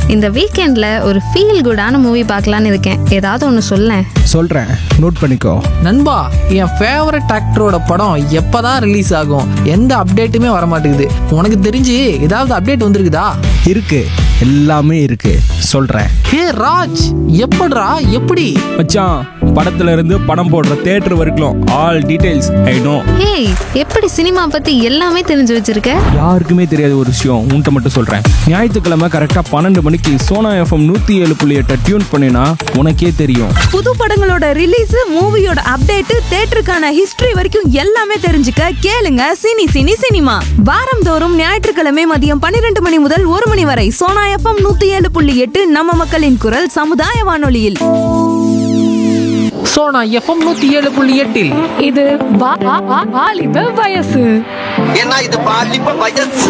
இந்த வீக்கெண்டில் ஒரு ஃபீல் குடான மூவி பார்க்கலான்னு இருக்கேன் ஏதாவது ஒன்று சொல்லேன் சொல்கிறேன் நோட் பண்ணிக்கோ நண்பா என் ஃபேவரட் ஆக்டரோட படம் எப்பதான் ரிலீஸ் ஆகும் எந்த அப்டேட்டுமே வர மாட்டேங்குது உனக்கு தெரிஞ்சு ஏதாவது அப்டேட் வந்திருக்குதா இருக்கு எல்லாமே இருக்கு சொல்கிறேன் ஹே ராஜ் எப்படிடா எப்படி மச்சான் படத்துல இருந்து படம் போடுற தேட்டர் வரைக்கும் ஆல் டீடைல்ஸ் ஐ நோ ஏய் எப்படி சினிமா பற்றி எல்லாமே தெரிஞ்சு வச்சிருக்க யாருக்குமே தெரியாத ஒரு விஷயம் உன்கிட்ட மட்டும் சொல்கிறேன் ஞாயிற்றுக்கிழமை கரெக்டாக பன்னெண்டு மணிக்கு சோனா எஃப்எம் நூற்றி ஏழு புள்ளி எட்டை டியூன் பண்ணினா உனக்கே தெரியும் புது படங்களோட ரிலீஸ் மூவியோட அப்டேட் தேட்டருக்கான ஹிஸ்டரி வரைக்கும் எல்லாமே தெரிஞ்சுக்க கேளுங்க சினி சினி சினிமா வாரந்தோறும் ஞாயிற்றுக்கிழமை மதியம் பன்னிரண்டு மணி முதல் ஒரு மணி வரை சோனா எஃப்எம் நூத்தி ஏழு புள்ளி எட்டு நம்ம மக்களின் குரல் சமுதாய வானொலியில் சோனா எஃப்எம் நூத்தி ஏழு புள்ளி எட்டில் இது வா- வா- வா- வாலிப வயசு ஏன்னா இது பாலிப்ப வயசு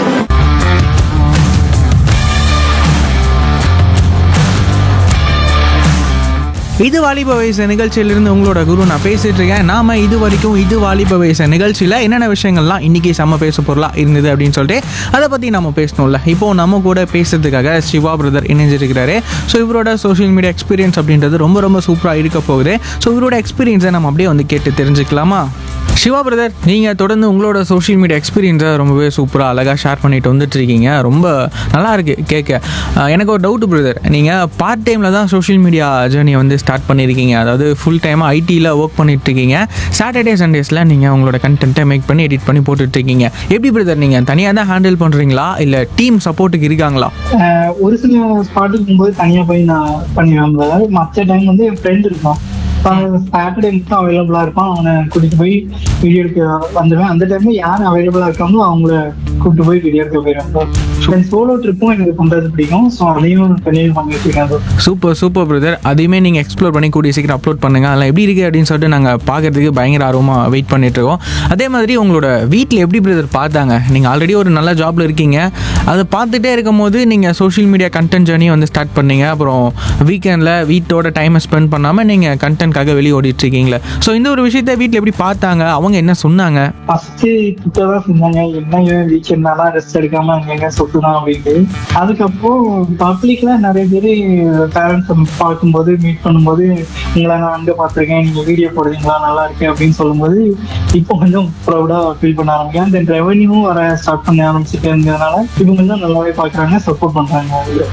இது வாலிப வயசு நிகழ்ச்சியிலிருந்து உங்களோட குரு நான் பேசிட்டு இருக்கேன் நாம இது வரைக்கும் இது வாலிப வயசு நிகழ்ச்சியில் என்னென்ன விஷயங்கள்லாம் இன்னைக்கு செம்ம பேச பொருளா இருந்தது அப்படின்னு சொல்லிட்டு அதை பற்றி நம்ம பேசணும்ல இப்போ நம்ம கூட பேசுறதுக்காக சிவா பிரதர் இணைஞ்சிருக்கிறாரு ஸோ இவரோட சோஷியல் மீடியா எக்ஸ்பீரியன்ஸ் அப்படின்றது ரொம்ப ரொம்ப சூப்பராக இருக்க போகுது ஸோ இவரோட எக்ஸ்பீரியன்ஸை நம்ம அப்படியே வந்து கேட்டு தெரிஞ்சுக்கலாமா சிவா பிரதர் நீங்கள் தொடர்ந்து உங்களோட சோஷியல் மீடியா எக்ஸ்பீரியன்ஸை ரொம்பவே சூப்பராக அழகாக ஷேர் பண்ணிட்டு வந்துட்டு இருக்கீங்க ரொம்ப நல்லா இருக்கு கேட்க அஹ் எனக்கு ஒரு டவுட் பிரதர் நீங்கள் பார்ட் டைமில் தான் சோஷியல் மீடியா ஜேர்னியை வந்து ஸ்டார்ட் பண்ணியிருக்கீங்க அதாவது ஃபுல் டைமாக ஐடியில் ஒர்க் பண்ணிட்டு இருக்கீங்க சாட்டர்டே சண்டேஸில் நீங்கள் உங்களோட கண்டென்ட்டை மேக் பண்ணி எடிட் பண்ணி போட்டுட்டு இருக்கீங்க எப்படி பிரதர் நீங்கள் தனியாக தான் ஹேண்டில் பண்ணுறீங்களா இல்லை டீம் சப்போர்ட்டுக்கு இருக்காங்களா ஆஹ் ஒரு சில ஸ்பாட்டுக்கு போகும்போது தனியா போய் நான் பண்ணிடுவேன் மற்ற டைம் வந்து என் ஃப்ரெண்ட் இருப்பான் சாட்டர்டே மட்டும் அவைலபிளா இருப்பான் அவனை கூட்டிட்டு போய் வீடியோ எடுக்க வந்துடுவேன் அந்த டைம்ல யார் அவைலபிளா இருக்காங்களோ அவங்கள கூட்டிட்டு போய் வீடியோ எடுக்க போயிடுவேன் சோலோ ட்ரிப்பும் எனக்கு பண்றது பிடிக்கும் ஸோ அதையும் கண்டினியூ பண்ணிட்டு இருக்கேன் bro. சூப்பர் சூப்பர் பிரதர் அதையுமே நீங்கள் எக்ஸ்ப்ளோர் பண்ணி கூடிய சீக்கிரம் அப்லோட் பண்ணுங்கள் அதெல்லாம் எப்படி இருக்குது அப்படின்னு சொல்லிட்டு நாங்கள் பார்க்கறதுக்கு பயங்கர ஆர்வமாக வெயிட் பண்ணிட்டு இருக்கோம் அதே மாதிரி உங்களோட வீட்டில் எப்படி பிரதர் பார்த்தாங்க நீங்கள் ஆல்ரெடி ஒரு நல்ல ஜாப்ல இருக்கீங்க அதை பார்த்துட்டே இருக்கும்போது நீங்கள் சோஷியல் மீடியா கண்டென்ட் ஜேர்னி வந்து ஸ்டார்ட் பண்ணீங்க அப்புறம் வீக்கெண்டில் வீட்டோட டைமை ஸ்பெண்ட் பண்ணாமல் நீங்கள் கண்டென்ட்காக வெளியே ஓடிட்டு இருக்கீங்களே ஸோ இந்த ஒரு விஷயத்த வீட்டில் எப்படி பார்த்தாங்க அவங்க என்ன சொன்னாங்க ஃபர்ஸ்ட் தான் சொன்னாங்க என்ன இவன் வீக்கெண்ட்னாலாம் ரெஸ்ட் எடுக்காம அங்கங்க சுத்துறான் அப்படின்ட்டு அதுக்கப்புறம் பப்ளிக்ல நிறைய பேர் பேரண்ட்ஸ் பார்க்கும்போது மீட் பண்ணும்போது உங்களை நான் அங்க பார்த்திருக்கேன் நீங்க வீடியோ போடுறீங்களா நல்லா இருக்கு அப்படின்னு சொல்லும்போது இப்போ கொஞ்சம் ப்ரௌடா ஃபீல் பண்ண ஆரம்பிக்கிறேன் தென் ரெவன்யூவும் வர ஸ்டார்ட் பண்ண ஆரம்பிச்சுட்டு இருந்ததுனால இவங்க தான் நல்லாவே பாக்குறாங்க சப்போர்ட் பண்றாங்க